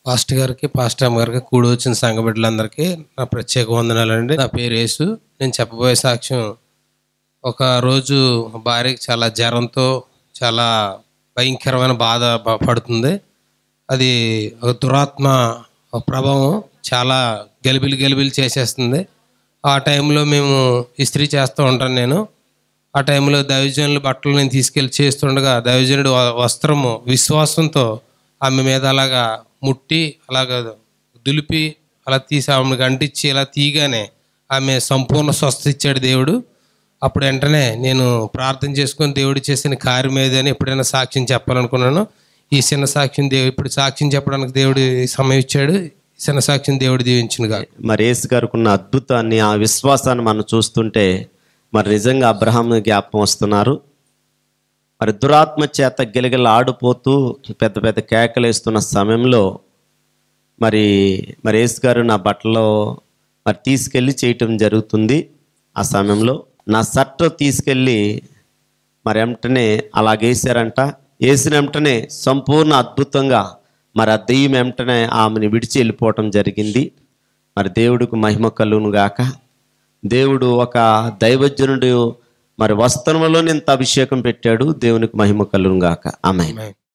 Pastor గారికి pastor అమ్మ గారికి కూడి వచ్చిన సంఘ బిడ్డలందరికీ నా ప్రత్యేక వందనాలండి నా పేరు యేసు నేను చెప్పబోయే సాక్ష్యం ఒక రోజు మా భార్యకి చాలా జ్వరంతో చాలా భయంకరమైన బాధ ప- పడుతుంది అది ఒక దురాత్మ ప్రభావం చాలా గలిబిలి గలిబిలి చేసేస్తుంది ఆ టైంలో మేము ఇస్త్రీ చేస్తూ ఉంటాను నేను ఆ టైంలో దైవజనుల బట్టలు నేను తీసుకెళ్ళి చేస్తుండగా దైవజనుడు వ- వస్త్రము విశ్వాసంతో ఆమె మీద అలాగా ముట్టి అలాగ దులిపి అలా తీసి ఆమెకు అంటించి ఇలా తీయగానే ఆమె సంపూర్ణ స్వస్థ ఇచ్చాడు దేవుడు అప్పుడు వెంటనే నేను ప్రార్థన చేసుకొని దేవుడు చేసిన కార్యం ఏదని ఎప్పుడైనా సాక్ష్యం చెప్పాలనుకున్నాను ఈ చిన్న సాక్ష్యం దేవుడు ఇప్పుడు సాక్ష్యం చెప్పడానికి దేవుడు ఈ సమయం ఇచ్చాడు ఈ చిన్న సాక్ష్యం దేవుడు దీవించిన కాదు మరి యేసు గారికి ఉన్న అద్భుతాన్ని ఆ విశ్వాసాన్ని మనం చూస్తుంటే మరి నిజంగా అబ్రహాం జ్ఞాపకం వస్తున్నారు మరి దురాత్మ చేత గిలగిల ఆడిపోతూ పెద్ద పెద్ద కేకలేస్తున్న సమయంలో మరి మరి యేసు గారు నా బట్టలో మరి తీసుకెళ్ళి చేయటం జరుగుతుంది ఆ సమయంలో నా షర్ట్ తీసుకెళ్ళి మరి వెంటనే అలాగేసారంట వేసిన వెంటనే సంపూర్ణ అద్భుతంగా మరి ఆ దెయ్యం వెంటనే ఆమెను విడిచి వెళ్ళిపోవటం జరిగింది మరి దేవుడికి మహిమ కలుగును గాక దేవుడు ఒక దైవజనుడు మరి వస్త్రంలో ఇంత అభిషేకం పెట్టాడు దేవునికి మహిమ కలుగును గాక ఆమె ఆమేన్.